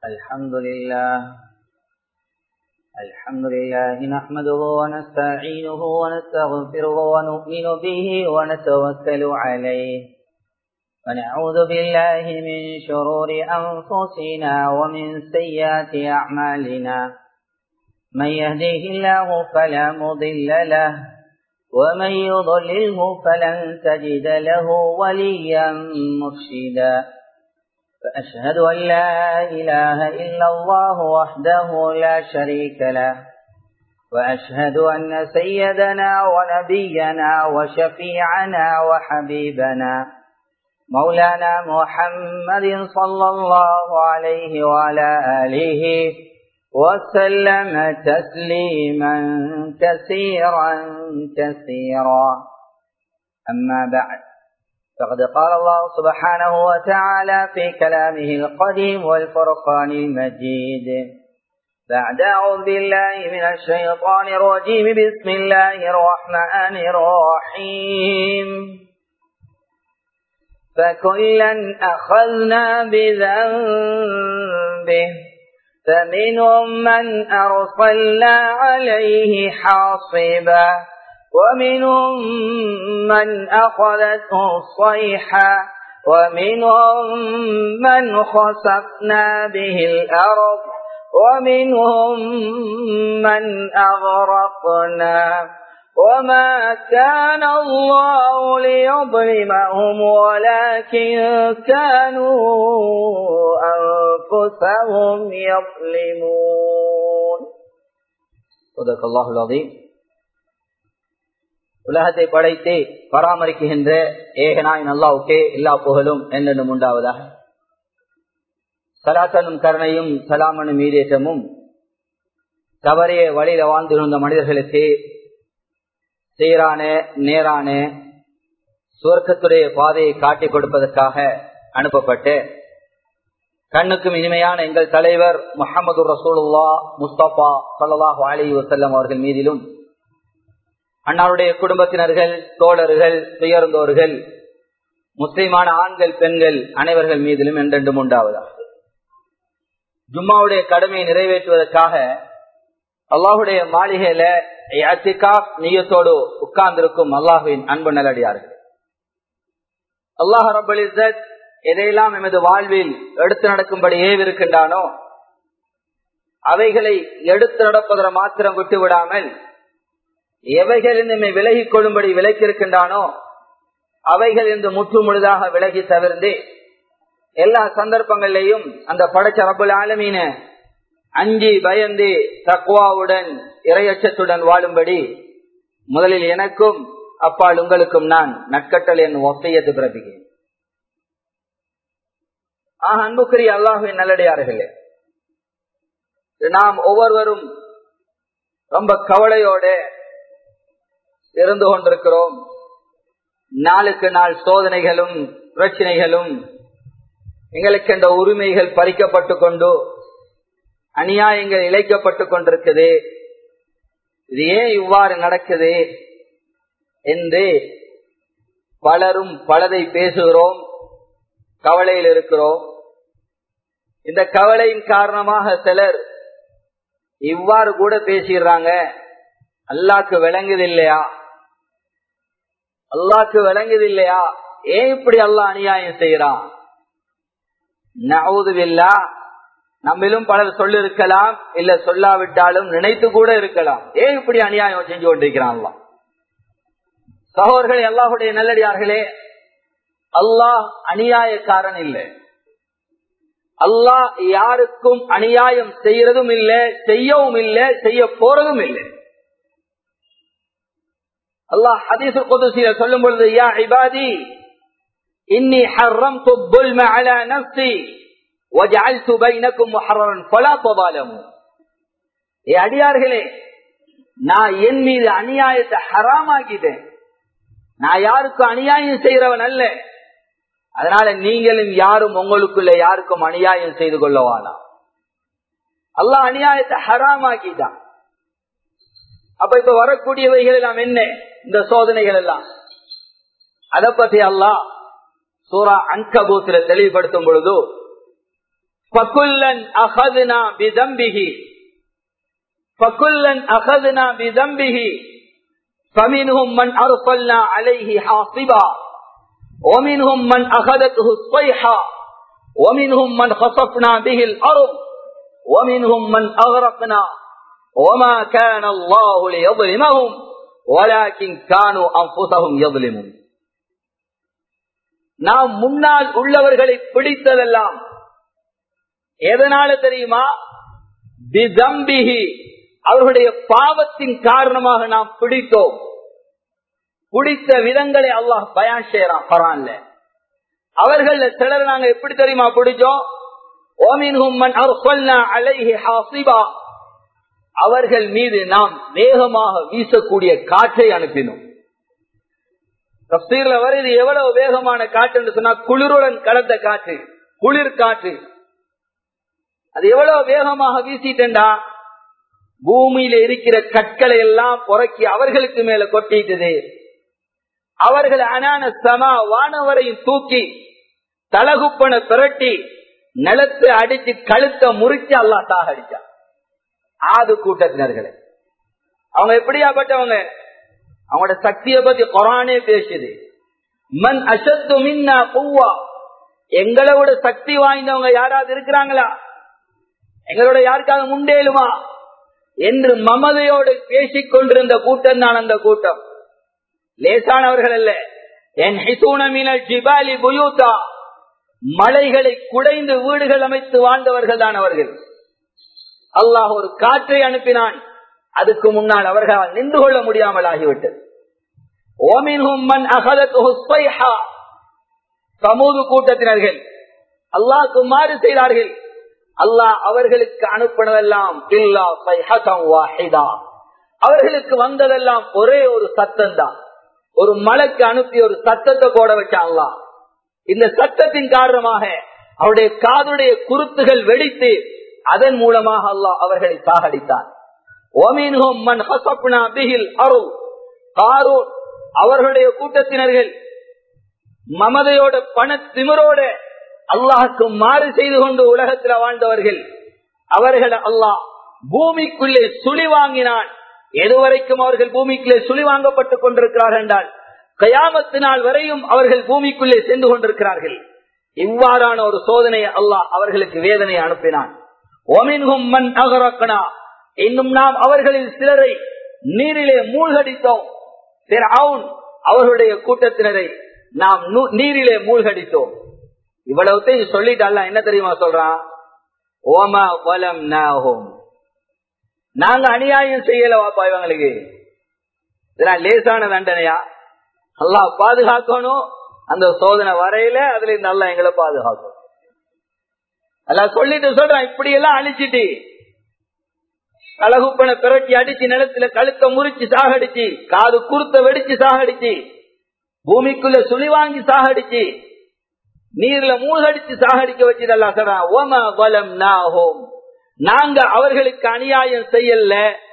الحمد لله الحمد لله نحمده ونستعينه ونستغفره ونؤمن به ونتوكل عليه ونعوذ بالله من شرور أنفسنا ومن سيئات أعمالنا من يهديه الله فلا مضل له ومن يضلله فلن تجد له وليا مرشدا فأشهد أن لا إله إلا الله وحده لا شريك له وأشهد أن سيدنا ونبينا وشفيعنا وحبيبنا مولانا محمد صلى الله عليه وعلى آله وسلم تسليما كثيرا كثيرا أما بعد فقد قال الله سبحانه وتعالى في كلامه القديم والفرقان المجيد بعد أعوذ بالله من الشيطان الرجيم بسم الله الرحمن الرحيم فكلا أخذنا بذنبه فمنهم من أرسلنا عليه حاصبا ومنهم من أخذته الصيحة ومنهم من خسفنا به الأرض ومنهم من أغرقنا وما كان الله ليظلمهم ولكن كانوا أنفسهم يظلمون صدق الله العظيم உலகத்தை படைத்து பராமரிக்கின்ற ஏகனாய் நல்லாவுக்கே எல்லா புகழும் என்னென்னும் உண்டாவதாக சலாத்தனும் கருணையும் சலாமனும் மீதேற்றமும் தவறைய வழியில வாழ்ந்திருந்த மனிதர்களுக்கு சீரான நேரான சுவர்க்கத்துடைய பாதையை காட்டிக் கொடுப்பதற்காக அனுப்பப்பட்டு கண்ணுக்கும் இனிமையான எங்கள் தலைவர் முகமது ரசூலுல்லா முஸ்தபா சல்லாஹு அலி வசல்லம் அவர்கள் மீதிலும் அன்னாருடைய குடும்பத்தினர்கள் தோழர்கள் துயர்ந்தோர்கள் முஸ்லிமான ஆண்கள் பெண்கள் அனைவர்கள் மீதிலும் என்றென்றும் உண்டாவதா ஜும்மாவுடைய கடமையை நிறைவேற்றுவதற்காக அல்லாஹுடைய மாளிகையில நீயத்தோடு உட்கார்ந்திருக்கும் அல்லாஹுவின் அன்பு நல்லடியார்கள் அல்லாஹ் ரபுல் எதையெல்லாம் எமது வாழ்வில் எடுத்து நடக்கும்படி ஏவிருக்கின்றானோ அவைகளை எடுத்து நடப்பதை மாத்திரம் விட்டு விடாமல் எவைகள் நம்மை விலகிக் கொள்ளும்படி விலக்கியிருக்கின்றானோ அவைகள் என்று முற்று முழுதாக விலகி தவிர்ந்து எல்லா சந்தர்ப்பங்களிலையும் அந்த படைச்ச ரபுல் ஆலமீன அஞ்சி பயந்து தக்குவாவுடன் இரையச்சத்துடன் வாழும்படி முதலில் எனக்கும் அப்பால் உங்களுக்கும் நான் நட்கட்டல் என் ஒத்தையத்து பிறப்பிக்கிறேன் ஆக அன்புக்குரிய அல்லாஹுவின் நல்லடையார்களே நாம் ஒவ்வொருவரும் ரொம்ப கவலையோட இருந்து கொண்டிருக்கிறோம் நாளுக்கு நாள் சோதனைகளும் பிரச்சனைகளும் எங்களுக்கு என்ற உரிமைகள் பறிக்கப்பட்டு கொண்டு அநியாயங்கள் இழைக்கப்பட்டு கொண்டிருக்குது இது ஏன் இவ்வாறு நடக்குது என்று பலரும் பலதை பேசுகிறோம் கவலையில் இருக்கிறோம் இந்த கவலையின் காரணமாக சிலர் இவ்வாறு கூட பேசிடுறாங்க அல்லாக்கு விளங்குது இல்லையா அல்லாக்கு விளங்குது இல்லையா ஏன் இப்படி அல்லா அநியாயம் செய்யறான் நவுதுவில்லா நம்மிலும் பலர் சொல்லிருக்கலாம் இல்ல சொல்லாவிட்டாலும் நினைத்து கூட இருக்கலாம் ஏன் இப்படி அநியாயம் செஞ்சு கொண்டிருக்கிறான் சகோதர்கள் அல்லாஹுடைய நல்லடியார்களே அல்லாஹ் அநியாயக்காரன் இல்லை அல்லாஹ் யாருக்கும் அநியாயம் செய்யறதும் இல்லை செய்யவும் இல்லை செய்ய போறதும் இல்லை அல்லாஹ் ஹதீசு குதுசியில சொல்லும் பொழுது யா இபாதி இன்னி ஹர்ரம்து الظلم على نفسي وجعلت بينكم محررا فلا تظالموا ஏ அடியார்களே நான் என் மீது அநியாயத்தை ஹராமாக்கிட்டேன் நான் யாருக்கும் அநியாயம் செய்யறவன் அல்ல அதனால நீங்களும் யாரும் உங்களுக்குள்ள யாருக்கும் அநியாயம் செய்து கொள்ளவானா அல்லாஹ் அநியாயத்தை ஹராமாக்கிட்டான் அப்ப இப்ப வரக்கூடியவைகள் எல்லாம் என்ன இந்த சோதனைகள் எல்லாம் அதை பத்தி அல்லாஹ் சூரா அன்கபூத்துல தெளிவுபடுத்தும் பொழுது فكلا أخذنا بذنبه فكلا أخذنا بذنبه فمنهم من أرسلنا عليه حاصبا ومنهم من أخذته الصيحة ومنهم من خصفنا به الأرض ومنهم من أغرقنا وما كان الله ليظلمهم ولكن كانوا أنفسهم يظلمون நாம் முன்னால் உள்ளவர்களை பிடித்ததெல்லாம் எதனால தெரியுமா பிதம்பிகி அவர்களுடைய பாவத்தின் காரணமாக நாம் பிடித்தோம் பிடித்த விதங்களை அல்லாஹ் பயான் செய்யறான் பரான்ல அவர்கள் சிலர் நாங்க எப்படி தெரியுமா பிடிச்சோம் அவர்கள் மீது நாம் வேகமாக வீசக்கூடிய காற்றை அனுப்பினோம் தப்சீர்ல வர இது எவ்வளவு வேகமான காற்று என்று சொன்னா குளிருடன் கலந்த காற்று குளிர் காற்று அது எவ்வளவு வேகமாக வீசிட்டா பூமியில இருக்கிற கற்களை எல்லாம் புறக்கி அவர்களுக்கு மேல கொட்டிட்டது அவர்கள் அனான சமா வானவரையும் தூக்கி தலகுப்பன பிரட்டி நிலத்தை அடிச்சு கழுத்த முறிச்சு அல்லா தாக அடிச்சா ஆது கூட்டத்தினர்களை அவங்க எப்படியாப்பட்டவங்க அவங்களோட சக்தியை பத்தி குரானே பேசுது மண் அசத்து மின்னா பூவா எங்களை விட சக்தி வாய்ந்தவங்க யாராவது இருக்கிறாங்களா எங்களோட யாருக்காவது முண்டேலுமா என்று மமதையோடு பேசிக் கொண்டிருந்த கூட்டம் தான் அந்த கூட்டம் லேசானவர்கள் அல்ல என் ஹிசூனமினல் ஜிபாலி புயூதா மலைகளை குடைந்து வீடுகள் அமைத்து வாழ்ந்தவர்கள் தான் அவர்கள் அல்லாஹ் ஒரு காற்றை அனுப்பினான் அதுக்கு முன்னால் அவர்களால் நின்று கொள்ள முடியாமல் ஆகிவிட்டது சமூக கூட்டத்தினர்கள் அல்லாஹ்க்கு மாறு செய்தார்கள் அல்லாஹ் அவர்களுக்கு அனுப்பினதெல்லாம் அவர்களுக்கு வந்ததெல்லாம் ஒரே ஒரு சத்தம் தான் ஒரு மலைக்கு அனுப்பி ஒரு சத்தத்தை போட வச்சாங்களா இந்த சத்தத்தின் காரணமாக அவருடைய காதுடைய குருத்துகள் வெடித்து அதன் மூலமாக அல்லாஹ் அவர்களை சாகடித்தான் அவர்களுடைய கூட்டத்தினர்கள் மமதையோட பண திமிரோட அல்லாஹுக்கு மாறு செய்து கொண்டு உலகத்தில் வாழ்ந்தவர்கள் அவர்களை அல்லாஹ் பூமிக்குள்ளே சுழி வாங்கினான் எதுவரைக்கும் அவர்கள் பூமிக்குள்ளே சுழி வாங்கப்பட்டுக் கொண்டிருக்கிறார்கள் என்றால் கயாமத்து நாள் வரையும் அவர்கள் பூமிக்குள்ளே சென்று கொண்டிருக்கிறார்கள் இவ்வாறான ஒரு சோதனையை அல்லாஹ் அவர்களுக்கு வேதனை அனுப்பினான் இன்னும் நாம் அவர்களில் சிலரை நீரிலே மூழ்கடித்தோம் அவர்களுடைய கூட்டத்தினரை நாம் நீரிலே மூழ்கடித்தோம் இவ்வளவுத்தையும் சொல்லிட்டு அல்ல என்ன தெரியுமா சொல்றான் ஓமா வலம் நாகும் நாங்க அநியாயம் செய்யல வாப்பா இவங்களுக்கு இதெல்லாம் லேசான தண்டனையா நல்லா பாதுகாக்கணும் அந்த சோதனை வரையில அதுல இருந்து நல்லா எங்களை பாதுகாக்கும் எல்லாம் சொல்லிட்டு சொல்றான் இப்படி எல்லாம் அழிச்சிட்டு அழகுப்பனை பிரட்டி அடிச்சு நிலத்துல கழுத்த முறிச்சு சாகடிச்சு காது குருத்த வெடிச்சு சாகடிச்சு பூமிக்குள்ள சுழி வாங்கி சாகடிச்சு நீர்ல மூழ்கடிச்சு சாகடிக்க வச்சதெல்லாம் சொல்றான் ஓம வலம் நாகோம் நாங்க அவர்களுக்கு அநியாயம் செய்யல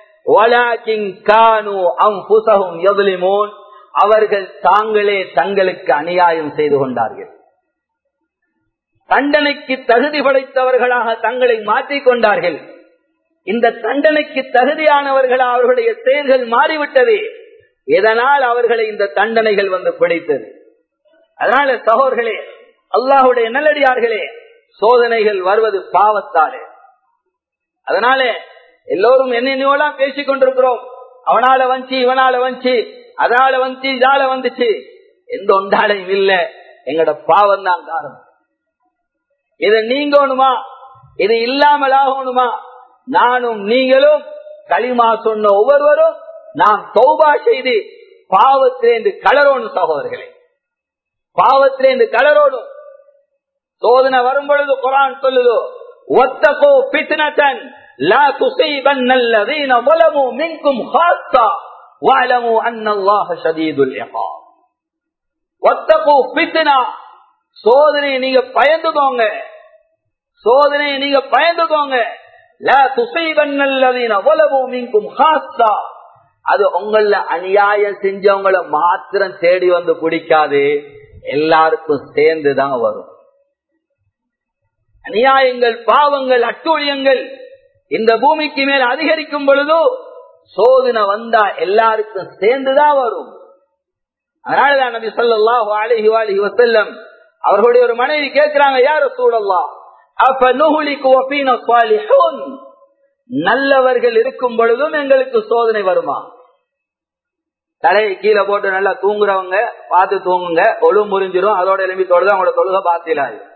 அவர்கள் தாங்களே தங்களுக்கு அநியாயம் செய்து கொண்டார்கள் தண்டனைக்கு தகுதி படைத்தவர்களாக தங்களை மாற்றிக் கொண்டார்கள் இந்த தண்டனைக்கு தகுதியானவர்களா அவர்களுடைய செயல்கள் மாறிவிட்டது இதனால் அவர்களை இந்த தண்டனைகள் வந்து பிடித்தது அதனால சகோர்களே அல்லாஹுடைய நல்லடியார்களே சோதனைகள் வருவது பாவத்தாலே அதனால எல்லோரும் என்னென்னலாம் பேசிக் கொண்டிருக்கிறோம் அவனால வந்துச்சு இவனால வந்துச்சு அதனால வந்துச்சு இதால வந்துச்சு எந்த ஒன்றாலையும் இல்ல எங்கட பாவம் தான் காரணம் இது நீங்கணுமா இது இல்லாமல் ஆகணுமா நானும் நீங்களும் களிமா சொன்ன ஒவ்வொருவரும் நாம் தௌபா செய்து பாவத்திலேந்து கலரோணும் சகோதரர்களே பாவத்திலேந்து கலரோடும் சோதனை வரும் பொழுது குரான் சொல்லுதோ ஒத்தகோ பித்னதன் லா துசீபன் الذين ظلموا منكم خاصة واعلموا أن الله شديد العقاب ஒத்தகோ பித்னா சோதனையை நீங்க பயந்துக்கோங்க சோதனையை நீங்க பயந்துக்கோங்க லா துசீபன் الذين ظلموا منكم خاصة அது உங்கள அநியாயம் செஞ்சவங்கள மாத்திரம் தேடி வந்து பிடிக்காது எல்லாருக்கும் சேர்ந்துதான் வரும் அநியாயங்கள் பாவங்கள் அட்டூழியங்கள் இந்த பூமிக்கு மேல் அதிகரிக்கும் பொழுதோ சோதனை வந்தா எல்லாருக்கும் சேர்ந்துதான் வரும் அதனாலதான் நபி ஸல்லல்லாஹு அலைஹி வஸல்லம் வஸல்லம் அவர்களுடைய ஒரு மனைவி கேட்கிறாங்க யார் சூழல்லா அப்ப நுகுலிக்கு வஃபீன ஸாலிஹூன் நல்லவர்கள் இருக்கும் பொழுதும் எங்களுக்கு சோதனை வருமா தலையை கீழே போட்டு நல்லா தூங்குறவங்க பார்த்து தூங்குங்க ஒழு முறிஞ்சிரும் அதோட எலும்பி தொழுது அவங்களோட தொழுக பாத்திலாயிரும்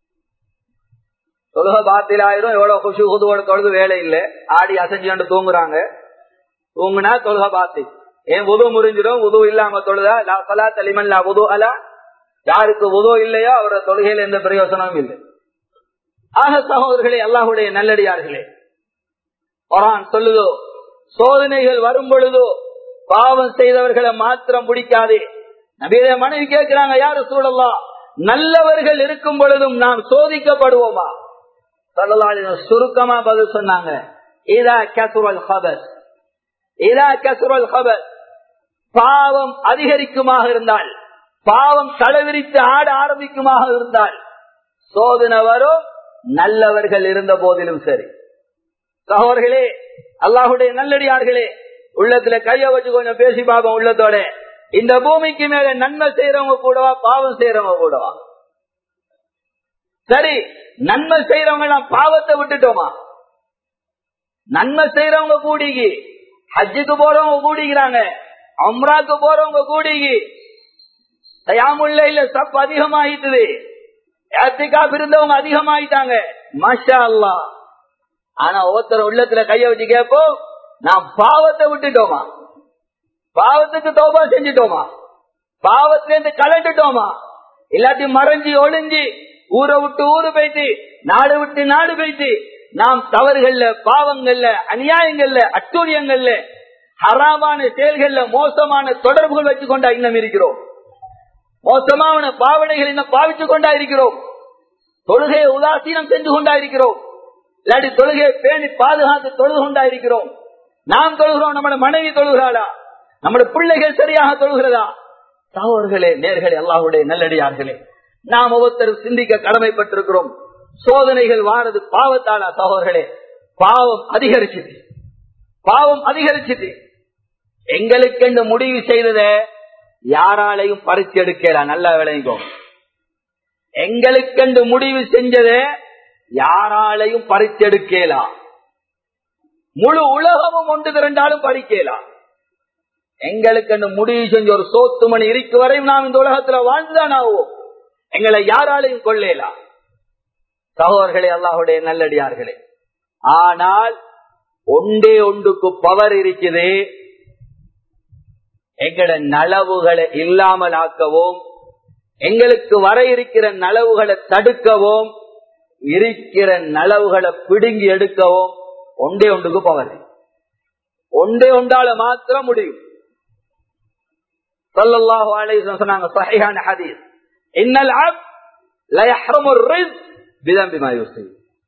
தொழுக பாத்திலாயிரும் எவ்வளவு குஷு குதுவோட தொழுது வேலை இல்லை ஆடி அசைஞ்சு தூங்குறாங்க தூங்குனா தொழுக பாத்தி ஏன் உது முறிஞ்சிடும் உது இல்லாம தொழுதா லா சலா தலிமன் லா உது அலா யாருக்கு உதோ இல்லையோ அவரோட தொழுகையில் எந்த பிரயோசனமும் இல்லை ஆக சகோதரர்களே அல்லாஹுடைய நல்லடியார்களே குரான் சொல்லுதோ சோதனைகள் வரும் பொழுதோ பாவம் செய்தவர்களை மாத்திரம் பிடிக்காதே நபிய மனைவி கேட்கிறாங்க யாரு சூழல்லா நல்லவர்கள் இருக்கும் பொழுதும் நாம் சோதிக்கப்படுவோமா சொல்லலாம் சுருக்கமா பதில் சொன்னாங்க இதா கசுரல் ஹபர் இதா கசுரல் ஹபர் பாவம் அதிகரிக்குமாக இருந்தால் பாவம் தலைவிரித்து ஆட ஆரம்பிக்குமாக இருந்தால் சோதனை வரும் நல்லவர்கள் இருந்த போதிலும் சரி சகோதர்களே அல்லாஹுடைய நல்லடியார்களே உள்ளத்துல கைய வச்சு கொஞ்சம் பேசி பார்ப்போம் உள்ளத்தோட இந்த பூமிக்கு மேல நன்மை செய்யறவங்க கூடவா பாவம் செய்யறவங்க கூடவா சரி நன்மை செய்யறவங்க எல்லாம் பாவத்தை விட்டுட்டோமா நன்மை செய்யறவங்க கூடிகி ஹஜ்ஜுக்கு போறவங்க கூடிக்கிறாங்க அம்ராக்கு போறவங்க கூடிகி தயாமுல்ல இல்ல சப் அதிகமாயிட்டுது ஏத்திக்கா இருந்தவங்க அதிகமாயிட்டாங்க மாஷா அல்லா ஆனா ஒருத்தர் உள்ளத்துல கைய வச்சு கேட்போம் நான் பாவத்தை விட்டுட்டோமா பாவத்துக்கு தோபா செஞ்சுட்டோமா பாவத்திலிருந்து கலட்டுட்டோமா எல்லாத்தையும் மறைஞ்சி ஒளிஞ்சி ஊரை விட்டு ஊரு போயிட்டு நாடு விட்டு நாடு போயிட்டு நாம் தவறுகள்ல பாவங்கள்ல அநியாயங்கள்ல அட்டூழியங்கள்ல ஹராமான செயல்கள்ல மோசமான தொடர்புகள் வச்சு கொண்டா இன்னும் இருக்கிறோம் மோசமான பாவனைகள் இன்னும் பாவிச்சு கொண்டா இருக்கிறோம் தொழுகையை உதாசீனம் செஞ்சு கொண்டா இருக்கிறோம் இல்லாட்டி தொழுகையை பேணி பாதுகாத்து தொழுது கொண்டா இருக்கிறோம் நாம் தொழுகிறோம் நம்மளோட மனைவி தொழுகிறாளா நம்முடைய பிள்ளைகள் சரியாக தொழுகிறதா சகோதர்களே நேர்களே அல்லாஹுடைய நல்லடியார்களே நாம் ஒவ்வொருத்தரும் சிந்திக்க கடமைப்பட்டிருக்கிறோம் சோதனைகள் வாரது பாவத்தாளா சகோதர்களே பாவம் அதிகரிச்சுது பாவம் அதிகரிச்சுது எங்களுக்கு இந்த முடிவு செய்தத யாராலையும் பறிச்சு எடுக்கலாம் நல்லா விளைங்கோ எங்களுக்கு முடிவு செஞ்சத யாராலையும் பறிச்செடுக்கலாம் முழு உலகமும் ஒன்று திரண்டாலும் பறிக்கலாம் எங்களுக்கு அந்த முடிவு செஞ்ச ஒரு சோத்து மணி இருக்கு வரையும் நாம் இந்த உலகத்துல வாழ்ந்துதான் ஆவோம் எங்களை யாராலையும் கொள்ளலாம் சகோதர்களே அல்லாஹுடைய நல்லடியார்களே ஆனால் ஒன்றே ஒன்றுக்கு பவர் இருக்குது எங்கட நலவுகளை இல்லாமல் ஆக்கவும் எங்களுக்கு வர இருக்கிற நலவுகளை தடுக்கவும் இருக்கிற நலவுகளை பிடுங்கி எடுக்கவும் ஒன்றே ஒன்றுக்கு பவர் ஒன்றே ஒன்றால மாத்திரம் முடியும் சொல்லல்லாஹு அலைஹி சொன்னாங்க சஹீஹான ஹதீஸ் இன்னல் அப் لا يحرم الرزق بذنب ما يصيب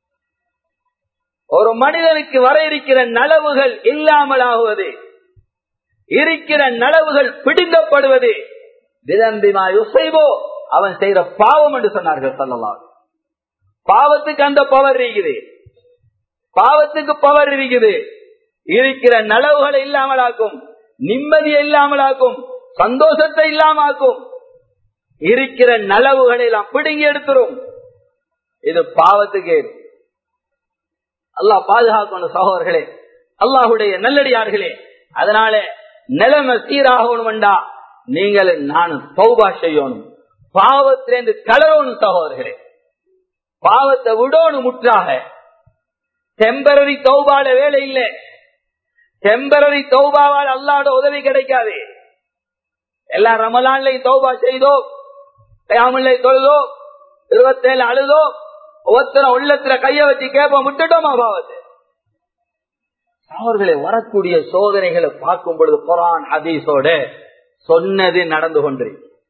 ஒரு மனிதனுக்கு வர இருக்கிற நலவுகள் இல்லாமல் ஆகுவது இருக்கிற நலவுகள் பிடுங்கப்படுவது விதம்பிமா யுசைவோ அவன் செய்யற பாவம் என்று சொன்னார்கள் சொல்லலாம் பாவத்துக்கு அந்த பவர் இருக்குது பாவத்துக்கு பவர் இருக்குது இருக்கிற நலவுகளை இல்லாமலாக்கும் நிம்மதியை இல்லாமலாக்கும் சந்தோஷத்தை இல்லாமலாக்கும் இருக்கிற நலவுகளை எல்லாம் பிடுங்கி எடுத்துரும் இது பாவத்துக்கு அல்லாஹ் பாதுகாக்கணும் சகோதரர்களே அல்லாஹுடைய நல்லடியார்களே அதனால நிலைமை சீராகணும்டா நீங்கள் நானும் சௌபா செய்யணும் பாவத்திலேருந்து கலரணும் சகோதரர்களே பாவத்தை விடணும் முற்றாக டெம்பரரி தௌபால வேலை இல்லை டெம்பரரி தௌபாவால் அல்லாட உதவி கிடைக்காது எல்லா ரமலான்லையும் தௌபா செய்தோ கயாமில்லை தொழுதோ இருபத்தேழு அழுதோ ஒவ்வொருத்தரும் உள்ளத்துல கைய வச்சு கேட்போம் விட்டுட்டோமா பாவத்தை அவர்களை வரக்கூடிய சோதனைகளை பார்க்கும் பொழுது குரான் ஹதீஸோட சொன்னது நடந்து கொண்டு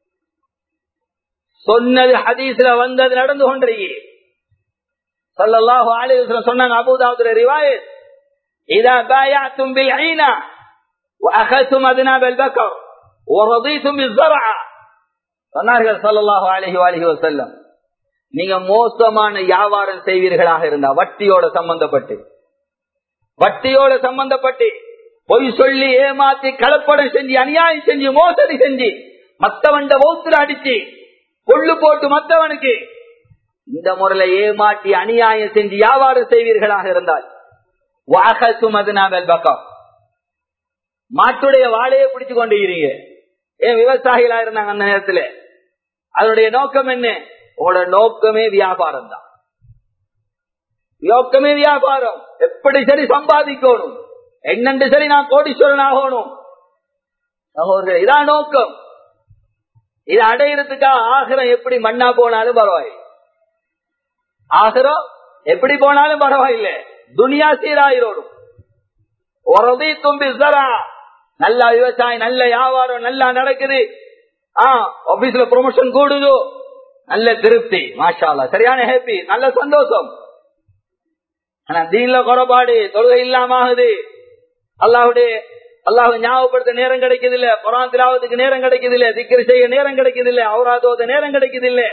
சொன்னது ஹதீஸ்ல வந்தது நடந்து கொண்டிருக்கி சல்லல்லாஹு அலைஹி வஸல்லம் சொன்னாங்க அபூதாவுதுல ரிவாயத் இதா பாயஅத்தும் பில்ஐனா واخذتم اذناب البكر ورضيتم بالزرع சொன்னார்கள் சல்லல்லாஹு அலைஹி வஸல்லம் நீங்க மோசமான வியாபாரம் செய்வீர்களாக இருந்தா வட்டியோட சம்பந்தப்பட்டு வட்டியோட சம்பந்தப்பட்டு பொய் சொல்லி ஏமாத்தி கலப்படம் செஞ்சு அநியாயம் செஞ்சு மோசடி செஞ்சு மத்தவண்ட வௌத்துல அடிச்சு கொள்ளு போட்டு மத்தவனுக்கு இந்த முறையில ஏமாற்றி அநியாயம் செஞ்சு வியாபாரம் செய்வீர்களாக இருந்தால் வாகத்தும் அதுனாவல் பக்கம் மாட்டுடைய வாழையை பிடிச்சு கொண்டு இருக்கிறீங்க ஏன் விவசாயிகளா இருந்தாங்க அந்த நேரத்துல அதனுடைய நோக்கம் என்ன உங்களோட நோக்கமே வியாபாரம் தான் நோக்கமே வியாபாரம் எப்படி சரி சம்பாதிக்கணும் என்னென்று சரி நான் கோடீஸ்வரன் ஆகணும் சகோதரர் இதான் நோக்கம் இது அடையிறதுக்காக ஆகிரம் எப்படி மண்ணா போனாலும் பரவாயில்லை ஆகிரம் எப்படி போனாலும் பரவாயில்லை துனியா சீராயிரோடும் உறதி தும்பி சரா நல்ல விவசாயம் நல்ல வியாபாரம் நல்லா நடக்குது ஆ ஆபீஸ்ல ப்ரொமோஷன் கூடுது நல்ல திருப்தி மாஷாலா சரியான ஹாப்பி நல்ல சந்தோஷம் ஆனா தீன்ல குறைபாடு தொழுகை இல்லாம ஆகுது அல்லாவுடைய அல்லாஹ் ஞாபகப்படுத்த நேரம் கிடைக்குது இல்ல குரான் திலாவதுக்கு நேரம் கிடைக்குது இல்ல திக்கரி செய்ய நேரம் கிடைக்குது இல்ல அவராதோத நேரம் கிடைக்குது இல்ல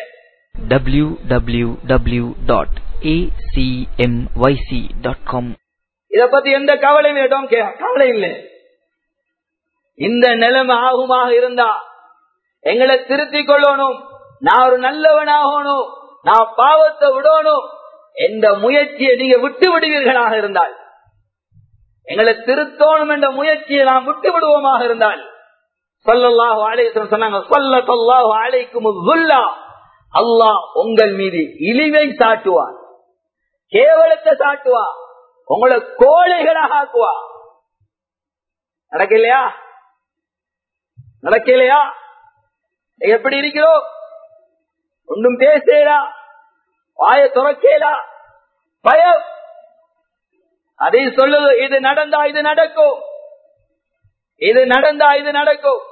www.acmyc.com இத பத்தி எந்த கவலையும் இடம் கவலை இல்லை இந்த நிலைமை ஆகுமாக இருந்தா எங்களை திருத்திக் கொள்ளணும் நான் ஒரு நல்லவனாகணும் நான் பாவத்தை விடணும் எந்த முயற்சியை நீங்க விட்டு விடுவீர்களாக இருந்தால் எங்களை திருத்தோணும் என்ற முயற்சியை நாம் விட்டு விடுவோமாக இருந்தால் சொல்லல்லாஹு அலைக்கும் சொன்னாங்க சொல்ல சொல்லாஹு அலைக்கும் அல்லாஹ் உங்கள் மீது இழிவை சாட்டுவார் கேவலத்தை சாட்டுவார் உங்களை கோழைகளாக ஆக்குவா நடக்கலையா நடக்கலையா எப்படி இருக்கிறோம் ஒன்றும் பேசலா வாய துறக்கலா பயம் அதை சொல்லுது இது நடந்தா இது நடக்கும் இது நடந்தா இது நடக்கும்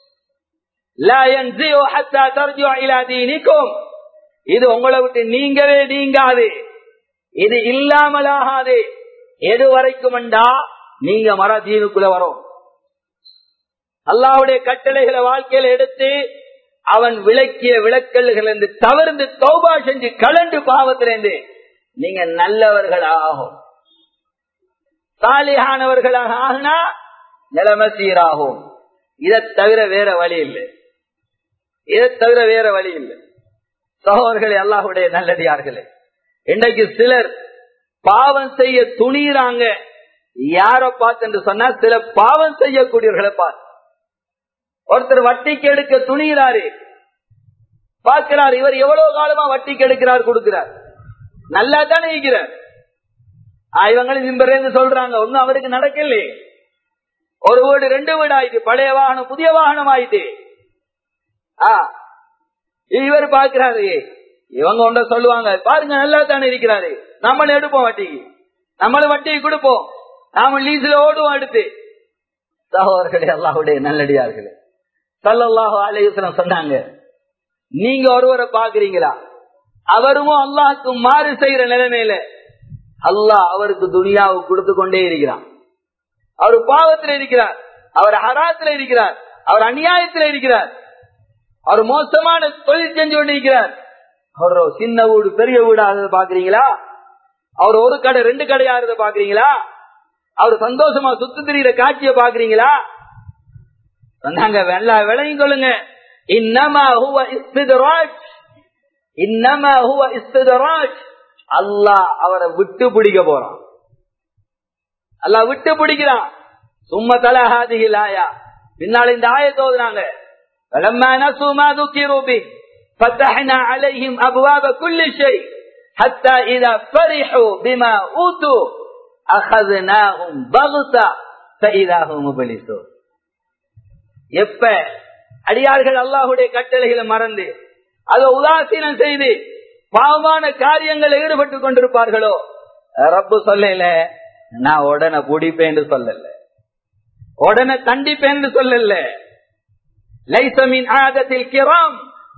இது உங்களை விட்டு நீங்கவே நீங்காது இது இல்லாமலாகாது எது வரைக்கும் நீங்க மரதீனுக்குள்ள வரும் அல்லாவுடைய கட்டளைகளை வாழ்க்கையில எடுத்து அவன் விளக்கிய விளக்கல்கள் என்று தவிர்த்து தௌபா செஞ்சு கலண்டு பாவத்திலிருந்து நீங்க நல்லவர்களாகும் சாலியானவர்களாக ஆகினா நிலைமை சீராகும் இதை தவிர வேற வழி இல்லை இதை தவிர வேற வழி இல்லை சகோதரர்களே அல்லாஹுடைய நல்லடியார்களே இன்றைக்கு சிலர் பாவம் செய்ய துணிறாங்க யார பார்த்து சொன்னா சில பாவம் செய்யக்கூடியவர்களை பார்த்து ஒருத்தர் வட்டிக்கு எடுக்க துணிகிறாரு பார்க்கிறார் இவர் எவ்வளவு காலமா வட்டிக்கு எடுக்கிறார் கொடுக்கிறார் நல்லா தானே இருக்கிறார் இவங்களும் இம்பரேந்து சொல்றாங்க ஒன்னும் அவருக்கு நடக்கலையே ஒரு வீடு ரெண்டு வீடு ஆயிட்டு பழைய வாகனம் புதிய வாகனம் ஆயிட்டு இவர் பாக்குறாரு இவங்க ஒன்ற சொல்லுவாங்க பாருங்க நல்லா தானே இருக்கிறாரு நம்மளும் எடுப்போம் வட்டிக்கு நம்மளும் வட்டிக்கு கொடுப்போம் நாம லீஸ்ல ஓடுவோம் அடுத்து சகோதரர்களே அல்லாஹுடைய நல்லடியார்களே சல்லாஹு அலையுசலம் சொன்னாங்க நீங்க ஒருவரை பாக்குறீங்களா அவரும் அல்லாஹுக்கு மாறு செய்யற நிலைமையில அல்லாஹ் அவருக்கு துனியாவை கொடுத்து கொண்டே இருக்கிறான் அவர் பாவத்தில் இருக்கிறார் அவர் ஹராத்துல இருக்கிறார் அவர் அநியாயத்தில் இருக்கிறார் அவர் மோசமான தொழில் செஞ்சு கொண்டிருக்கிறார் அவர் சின்ன வீடு பெரிய வீடா பாக்குறீங்களா அவர் ஒரு கடை ரெண்டு கடையா இருந்த பாக்குறீங்களா அவர் சந்தோஷமா சுத்து திரியிற காட்சியை பாக்குறீங்களா சொன்னாங்க வெள்ளா விளையும் கொள்ளுங்க இன்னமா ஹுவ இஸ்திதராஜ் இன்னமா ஹுவ இஸ்திதராஜ் அல்லாஹ் அவரை விட்டு பிடிக்க போறான் அல்லாஹ் விட்டு பிடிக்கிறான் சும்மா தலஹாதிகிலாயா பின்னால் இந்த ஆயத்தோதுனாங்க فلما نسوا ما ذكروا به فتحنا عليهم أبواب كل شيء حتى إذا فرحوا بما أوتوا أخذناهم بغتة فإذا هم مبلسون எப்ப அடியார்கள் அல்லாஹுடைய கட்டளைகளை மறந்து அதை உதாசீனம் செய்து பாவமான காரியங்கள் ஈடுபட்டு கொண்டிருப்பார்களோ ரப்பு சொல்லல நான் உடனே பிடிப்பேன் சொல்லல உடனே தண்டிப்பேன் சொல்லல லைசமின் ஆதத்தில் கிராம்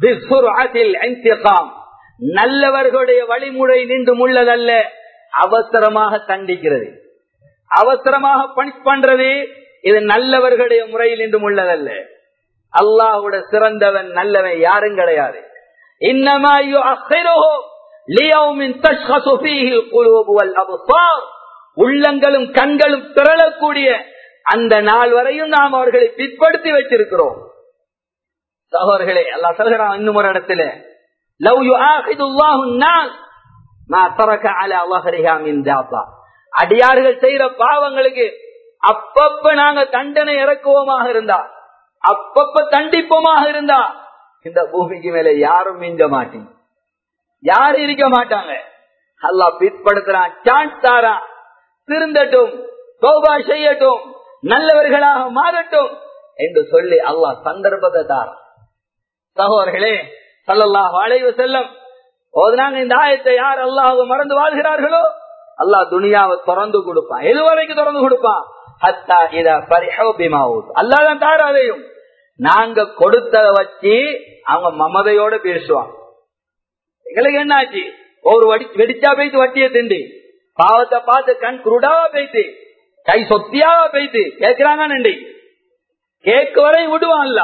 நல்லவர்களுடைய வழிமுறை நின்று முள்ளதல்ல அவசரமாக தண்டிக்கிறது அவசரமாக பணிஷ் பண்றது இது நல்லவர்களுடைய முறையில் நின்று உள்ளதல்ல அல்லாஹோட சிறந்தவன் நல்லவன் யாரும் கிடையாது இன்னமா யுஅخிருஹும் லியௌமின் தஷ்கஸு ஃபீஹி القلوب والابصار உள்ளங்களும் கண்களும் திரளக்கூடிய அந்த நாள் வரையும் நாம் அவர்களை பிற்படுத்தி வச்சிருக்கிறோம் சகோதரர்களே அல்லாஹ் சொல்கிறான் இன்னும் ஒரு இடத்துல லவ் யுஆஹிதுல்லாஹு الناس ما ترك على ظهرها من دابة அடியார்கள் செய்யற பாவங்களுக்கு அப்பப்ப நாங்க தண்டனை இறக்குவோமாக இருந்தா அப்பப்ப தண்டிப்போமாக இருந்தா இந்த பூமிக்கு மேல யாரும் மிஞ்ச மாட்டீங்க யாரும் இருக்க மாட்டாங்க அல்லாஹ் பிற்படுத்துறான் சான்ஸ் தாரான் திருந்தட்டும் தோபா செய்யட்டும் நல்லவர்களாக மாறட்டும் என்று சொல்லி அல்லாஹ் சந்தர்ப்பத்தை தாரான் சகோதரர்களே சல்லல்லாஹு அலைஹி வஸல்லம் ஓதுனாங்க இந்த ஆயத்தை யார் அல்லாஹ் மறந்து வாழ்கிறார்களோ அல்லாஹ் துனியாவை திறந்து கொடுப்பான் எது வரைக்கும் திறந்து கொடுப்பான் ஹத்தா இத பரிஹோ பிமாவுத் அல்லாஹ் தான் தாராதையும் நாங்க கொடுத்ததை வச்சு அவங்க மமதையோட பேசுவாங்க எங்களுக்கு என்னாச்சு ஒரு வடி வெடிச்சா போயிட்டு வட்டியை திண்டி பாவத்தை பார்த்து கண் குருடாவா போயிட்டு கை சொத்தியாவா போயிட்டு கேட்கிறாங்க நண்டி கேக்கு வரை விடுவான்ல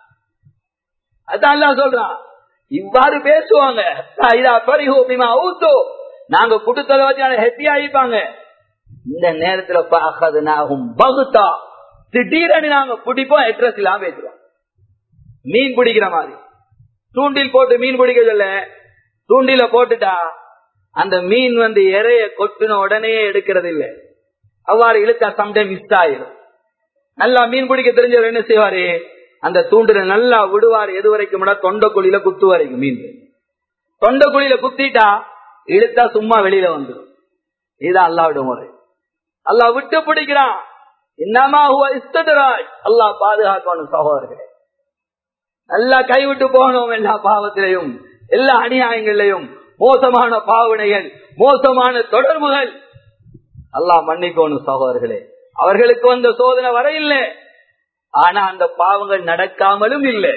அதான் அல்லாஹ் சொல்றான் இவ்வாறு பேசுவாங்க இதா பரிஹோ பிமா ஊத்தோ நாங்க கொடுத்ததை வச்சு ஹெப்பி ஆயிப்பாங்க இந்த நேரத்துல பாக்கது நாகும் பகுத்தா திடீரெனு நாங்க பிடிப்போம் அட்ரஸ் இல்லாம பேசுறோம் மீன் பிடிக்கிற மாதிரி தூண்டில் போட்டு மீன் பிடிக்க சொல்ல தூண்டில போட்டுட்டா அந்த மீன் வந்து இறைய கொட்டின உடனே எடுக்கிறது இல்லை அவ்வாறு இழுத்தா சம்டைம் மிஸ் ஆயிரும் நல்லா மீன் பிடிக்க தெரிஞ்சவர் என்ன செய்வாரு அந்த தூண்டில நல்லா விடுவார் எது வரைக்கும் தொண்டைக்குழியில குத்து வரைக்கும் மீன் தொண்டைக்குழியில குத்திட்டா இழுத்தா சும்மா வெளியில வந்துடும் இதுதான் அல்லாவிட முறை அல்லாஹ் விட்டு பிடிக்கிறான் என்னமா இஸ்தராஜ் அல்லாஹ் பாதுகாக்கணும் சகோதரர்களே நல்லா கைவிட்டு போகணும் எல்லா பாவத்திலையும் எல்லா அநியாயங்களையும் மோசமான பாவனைகள் மோசமான தொடர்புகள் அல்லாஹ் மன்னிக்கணும் சகோதரர்களே அவர்களுக்கு வந்த சோதனை வர இல்லை ஆனா அந்த பாவங்கள் நடக்காமலும் இல்லை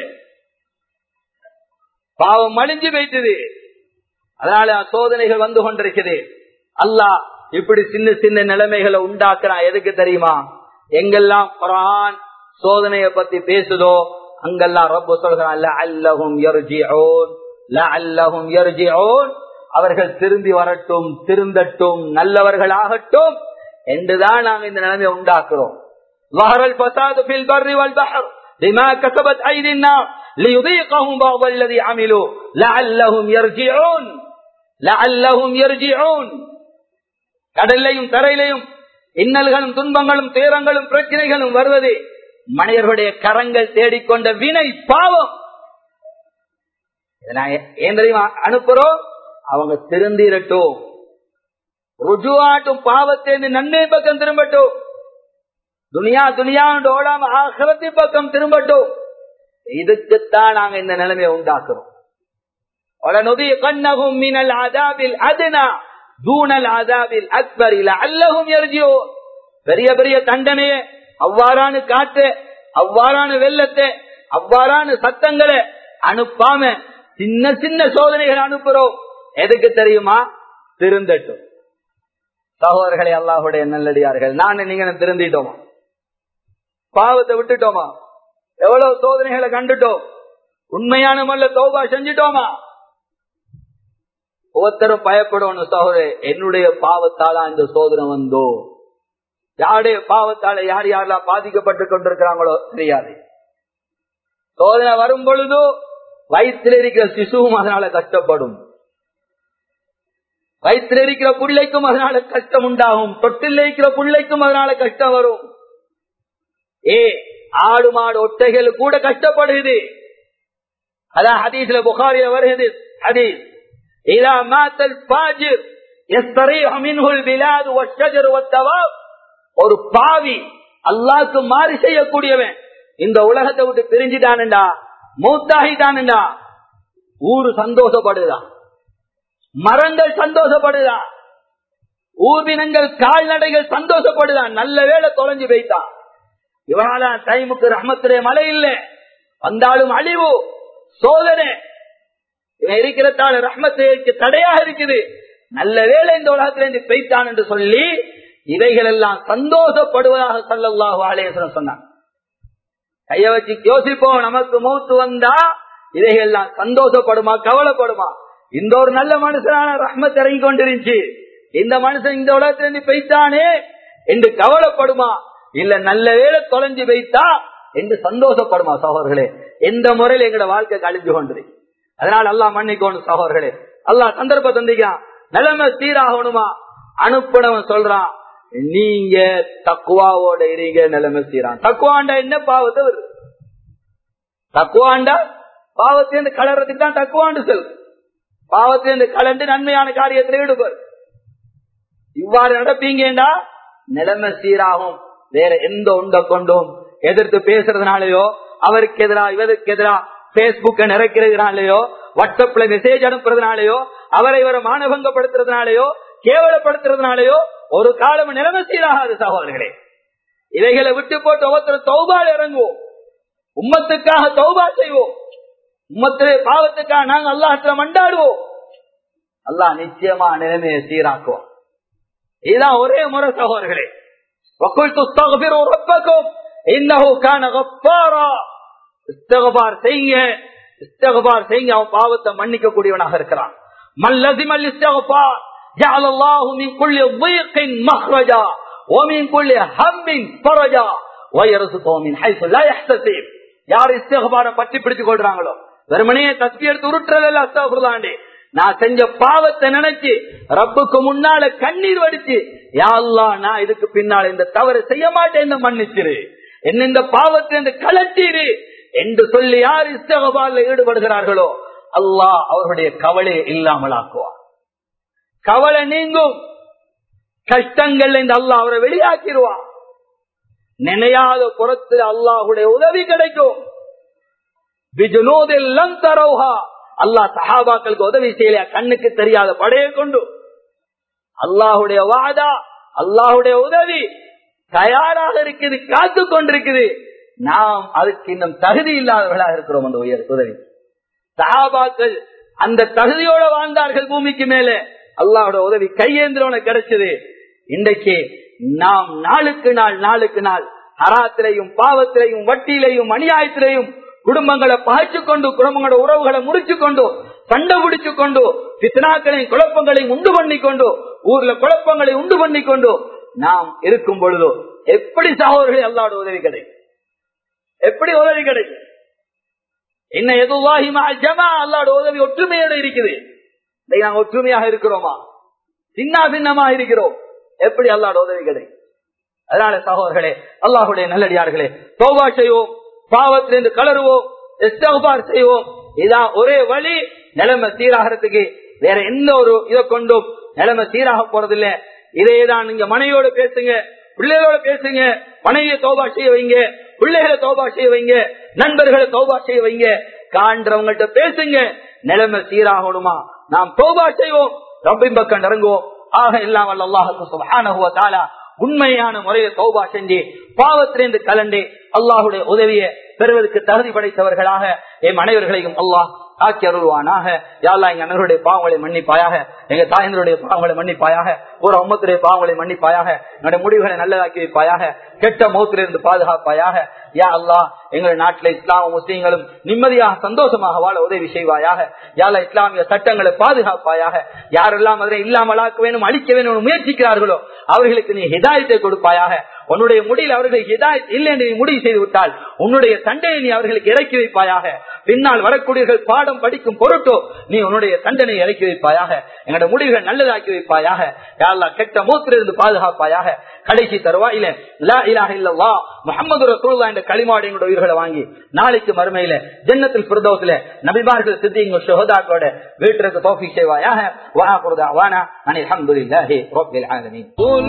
பாவம் மலிஞ்சு போயிட்டது அதனால சோதனைகள் வந்து கொண்டிருக்குது அல்லாஹ் இப்படி சின்ன சின்ன நிலைமைகளை உண்டாக்குறான் எதுக்கு தெரியுமா எங்கெல்லாம் குரான் சோதனைய பத்தி பேசுதோ அங்கெல்லாம் ரப்பு சொல்கிறான் அல்லஹும் அல்லஹும் அவர்கள் திரும்பி வரட்டும் திருந்தட்டும் நல்லவர்களாகட்டும் என்றுதான் நாங்க இந்த நிலைமையை உண்டாக்குறோம் ظهر الفساد في البر والبحر بما كسبت أيدي الناس ليذيقهم بعض الذي عملوا لعلهم يرجعون لعلهم يرجعون கடல்லையும் தரையிலையும் இன்னல்களும் துன்பங்களும் துயரங்களும் பிரச்சனைகளும் வருவது மனிதர்களுடைய கரங்கள் தேடிக்கொண்ட வினை பாவம் ஏன் தெரியுமா அனுப்புறோம் அவங்க திருந்திரட்டும் ருஜுவாட்டும் பாவத்தை நன்மை பக்கம் திரும்பட்டும் துனியா துனியா ஓடாம ஆகலத்தி பக்கம் திரும்பட்டும் இதுக்குத்தான் நாங்க இந்த நிலைமையை உண்டாக்குறோம் கண்ணகும் மினல் ஆதாபில் அதுனா தூணல் ஆதாபில் அக்பரில் அல்லகும் எரிஜியோ பெரிய பெரிய தண்டனையை அவ்வாறான காற்று அவ்வாறான வெள்ளத்தை அவ்வாறான சத்தங்களை அனுப்பாம சின்ன சின்ன சோதனைகள் அனுப்புறோம் எதுக்கு தெரியுமா திருந்தட்டும் சகோதரர்களை அல்லாஹுடைய நல்லடியார்கள் நான் நீங்க திருந்திட்டோமா பாவத்தை விட்டுட்டோமா எவ்வளவு சோதனைகளை கண்டுட்டோம் உண்மையான மல்ல தோபா செஞ்சிட்டோமா ஒவ்வொருத்தரும் பயப்படணும் சகோதர என்னுடைய பாவத்தால இந்த சோதனை வந்தோ யாருடைய பாவத்தால யார் யாரெல்லாம் பாதிக்கப்பட்டு கொண்டிருக்கிறாங்களோ தெரியாது சோதனை வரும் பொழுதோ வயிற்றில் இருக்கிற சிசுவும் அதனால கஷ்டப்படும் வயிற்றில் இருக்கிற பிள்ளைக்கும் அதனால கஷ்டம் உண்டாகும் தொட்டில் இருக்கிற பிள்ளைக்கும் அதனால கஷ்டம் வரும் ஏ ஆடு மாடு ஒட்டைகள் கூட கஷ்டப்படுகிறது அதான் ஹதீஸ்ல புகாரில வருகிறது ஹதீஸ் இதா மாத்தல் பாஜிர் ஒரு பாவி அல்லாக்கு மாறி செய்யக்கூடியவன் இந்த உலகத்தை விட்டு பிரிஞ்சுட்டானுண்டா மூத்தாகிட்டானுண்டா ஊரு சந்தோஷப்படுதான் மரங்கள் சந்தோஷப்படுதான் ஊர்வினங்கள் கால்நடைகள் சந்தோஷப்படுதான் நல்ல வேலை தொலைஞ்சு வைத்தான் இவனால டைமுக்கு ரஹமத்துடைய மழை இல்லை வந்தாலும் அழிவு சோதனை இவன் இருக்கிறதால ரஹ்மத்துக்கு தடையாக இருக்குது நல்ல வேலை இந்த உலகத்திலிருந்து பெய்தான் என்று சொல்லி இவைகள் எல்லாம் சந்தோஷப்படுவதாக சல்லல்லாஹு அலேசனம் சொன்னான் கைய வச்சு யோசிப்போம் நமக்கு மூத்து வந்தா இதையெல்லாம் சந்தோஷப்படுமா கவலைப்படுமா இந்த ஒரு நல்ல மனுஷனான ரஹ்மத் இறங்கி கொண்டிருந்துச்சு இந்த மனுஷன் இந்த உலகத்திலிருந்து பெய்தானே என்று கவலைப்படுமா இல்ல நல்ல வேலை தொலைஞ்சு வைத்தா என்று சந்தோஷப்படுமா சகோதரர்களே எந்த முறையில் எங்களோட வாழ்க்கை கழிஞ்சு கொண்டது அதனால அல்லாஹ் மன்னிக்கணும் சகோதரர்களே அல்லாஹ் சந்தர்ப்ப தந்திக்கான் நிலைமை சீராகணுமா அனுப்பினவன் சொல்றான் நீங்க தக்குவாவோட இருங்க நிலைமை சீரான் தக்குவாண்டா என்ன பாவத்தை வருது தக்குவாண்டா பாவத்திலிருந்து கலர்றதுக்கு தான் தக்குவாண்டு செல் பாவத்திலிருந்து கலந்து நன்மையான காரியத்தில் ஈடுபடு இவ்வாறு நடப்பீங்கடா நிலைமை சீராகும் வேற எந்த உண்ட கொண்டும் எதிர்த்து பேசுறதுனாலயோ அவருக்கு எதிராக இவருக்கு எதிராக பேஸ்புக்க நிறைக்கிறதுனாலயோ வாட்ஸ்அப்ல மெசேஜ் அனுப்புறதுனாலயோ அவரை இவரை மானபங்கப்படுத்துறதுனாலயோ கேவலப்படுத்துறதுனாலயோ ஒரு காலம் நிலைமை சீராகாது சகோதரர்களே இவைகளை விட்டு போட்டு ஒவ்வொருத்தர் தௌபால் இறங்குவோம் உம்மத்துக்காக தௌபா செய்வோம் உம்மத்திலே பாவத்துக்காக நாங்கள் அல்லாஹத்துல மண்டாடுவோம் அல்லாஹ் நிச்சயமா நிலைமையை சீராக்குவோம் இதுதான் ஒரே முறை சகோதரர்களே وقلت استغفروا ربكم انه كان غفارا استغفار செய்யுங்க இஸ்திக்பார் செய்யுங்க அவன் பாவத்தை மன்னிக்க கூடியவனாக இருக்கிறான் من لزم الاستغفار جعل الله من كل ضيق مخرجا ومن كل هم فرجا ويرزقه من حيث لا يحتسب யார் இஸ்திக்பார பற்றி பிடித்துக் கொள்றாங்களோ வெறுமனையே தஸ்பி எடுத்து உருட்டுறதில்ல அஸ்தகுர்லாண்டே நான் செஞ்ச பாவத்தை நினைச்சு ரப்புக்கு முன்னால கண்ணீர் வடிச்சு யாழ்லா நான் இதுக்கு பின்னால் இந்த தவறு செய்ய மாட்டேன் மன்னிச்சிரு என்ன இந்த பாவத்தை இந்த கலட்டீரு என்று சொல்லி யார் இஸ்தகபால ஈடுபடுகிறார்களோ அல்லாஹ் அவருடைய கவலையை இல்லாமல் ஆக்குவார் கவலை நீங்கும் கஷ்டங்கள் இந்த அல்லாஹ் அவரை வெளியாக்கிடுவார் நினையாத புறத்தில் அல்லாஹுடைய உதவி கிடைக்கும் பிஜுனோதெல்லாம் தரோஹா அல்லாஹ் சஹாபாக்களுக்கு உதவி செய்யலையா கண்ணுக்கு தெரியாத படையை கொண்டு அல்லாஹுடைய வாதா அல்லாஹுடைய உதவி தயாராக இருக்குது காத்து கொண்டிருக்குது நாம் அதுக்கு இன்னும் தகுதி இல்லாதவர்களாக இருக்கிறோம் அந்த உயர் உதவி சஹாபாக்கள் அந்த தகுதியோட வாழ்ந்தார்கள் பூமிக்கு மேலே அல்லாஹோட உதவி கையேந்திரவன கிடைச்சது இன்றைக்கு நாம் நாளுக்கு நாள் நாளுக்கு நாள் அராத்திலையும் பாவத்திலையும் வட்டியிலையும் அநியாயத்திலையும் குடும்பங்களை பகைச்சு கொண்டு குடும்பங்களோட உறவுகளை முடிச்சு கொண்டு சண்டை பிடிச்சு கொண்டு பித்தனாக்களையும் குழப்பங்களையும் உண்டு பண்ணி கொண்டு ஊர்ல குழப்பங்களை உண்டு பண்ணி கொண்டு நாம் இருக்கும் பொழுதோ எப்படி சகோதரர்கள் அல்லாட உதவி கிடைக்கும் எப்படி உதவி கிடைக்கும் என்ன எதுவாகி ஜமா அல்லாட உதவி ஒற்றுமையோட இருக்குது நாங்க ஒற்றுமையாக இருக்கிறோமா சின்ன பின்னமா இருக்கிறோம் எப்படி அல்லாட உதவி கிடைக்கும் அதனால சகோதரர்களே அல்லாஹுடைய நல்லடியார்களே தோபா செய்வோம் பாவத்திலிருந்து கலருவோம் இஸ்தகுபார் செய்வோம் இதான் ஒரே வழி நிலைமை சீராகிறதுக்கு வேற எந்த ஒரு இதை கொண்டும் நிலைமை சீராக போறதில்லை இதேதான் நீங்க மனைவியோட பேசுங்க பிள்ளைகளோட பேசுங்க மனைவியை தோபா செய்ய வைங்க பிள்ளைகளை தோபா செய்ய வைங்க நண்பர்களை தோபா செய்ய வைங்க காண்றவங்கள்ட்ட பேசுங்க நிலைமை சீராகணுமா நாம் தோபா செய்வோம் ரப்பின் பக்கம் இறங்குவோம் ஆக எல்லாம் வல்ல அல்லாஹு சுப்ஹானஹு வ தஆலா உண்மையான முறையை தௌபா செஞ்சு பாவத்திலிருந்து கலண்டு அல்லாஹுடைய உதவியை பெறுவதற்கு தகுதி படைத்தவர்களாக என் அனைவர்களையும் அல்லாஹ் ஆக்கி அருள்வானாக யாழ்லா எங்க அண்ணனுடைய பாவங்களை மன்னிப்பாயாக எங்க தாயந்தருடைய பாவங்களை மன்னிப்பாயாக ஒரு உம்மத்துடைய பாவங்களை மன்னிப்பாயாக என்னுடைய முடிவுகளை நல்லதாக்கி வைப்பாயாக கெட்ட மௌத்திலிருந்து பாதுகாப்பாயாக யா அல்லா எங்கள் நாட்டில் இஸ்லாம் முஸ்லீம்களும் நிம்மதியாக சந்தோஷமாக வாழ உதவி செய்வாயாக யாழ இஸ்லாமிய சட்டங்களை பாதுகாப்பாயாக யாரெல்லாம் அதனை இல்லாமலாக்க வேணும் அழிக்க வேணும் முயற்சிக்கிறார்களோ அவர்களுக்கு நீ ஹிதாயத்தை கொடுப்பாயாக உன்னுடைய முடியில் அவர்களுக்கு ஹிதாயத் இல்லை என்று நீ முடிவு செய்து விட்டால் உன்னுடைய தண்டனை நீ அவர்களுக்கு இறக்கி வைப்பாயாக பின்னால் வரக்கூடியவர்கள் பாடம் படிக்கும் பொருட்டோ நீ உன்னுடைய தண்டனை இறக்கி வைப்பாயாக எங்களுடைய முடிவுகள் நல்லதாக்கி வைப்பாயாக யாரெல்லாம் கெட்ட மூத்திலிருந்து பாதுகாப்பாயாக கடைசி தருவாயில லா இலாஹ இல்லல்லா முஹம்மது ரசூலுல்லாஹ் என்ற களிமாடு எங்களுடைய உயிர்களை வாங்கி நாளைக்கு மறுமையில ஜன்னத்தில் பிரதோசில நபிமார்கள் சித்திங்க ஷஹதாக்களோட வீட்டிற்கு தௌஃபீக் செய்வாயாக வஆகுரு தஅவானா அனில் ஹம்துலில்லாஹி ரப்பில் ஆலமீன் قل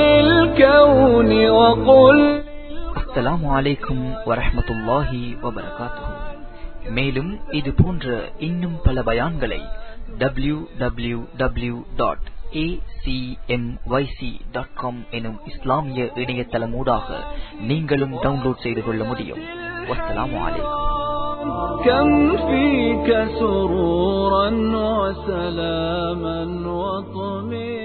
للكون وقل அஸ்ஸலாமு அலைக்கும் வரஹ்மத்துல்லாஹி வபரகாத்துஹு மேலும் இது போன்ற இன்னும் பல பயான்களை டபிள்யூ டபிள்யூ டபிள்யூ டாட் எனும் இஸ்லாமிய இணையதளமூடாக நீங்களும் டவுன்லோட் செய்து கொள்ள முடியும் வஸ்ஸலாமு அலைக்கும் كم فيك سرورا وسلاما وطمئنا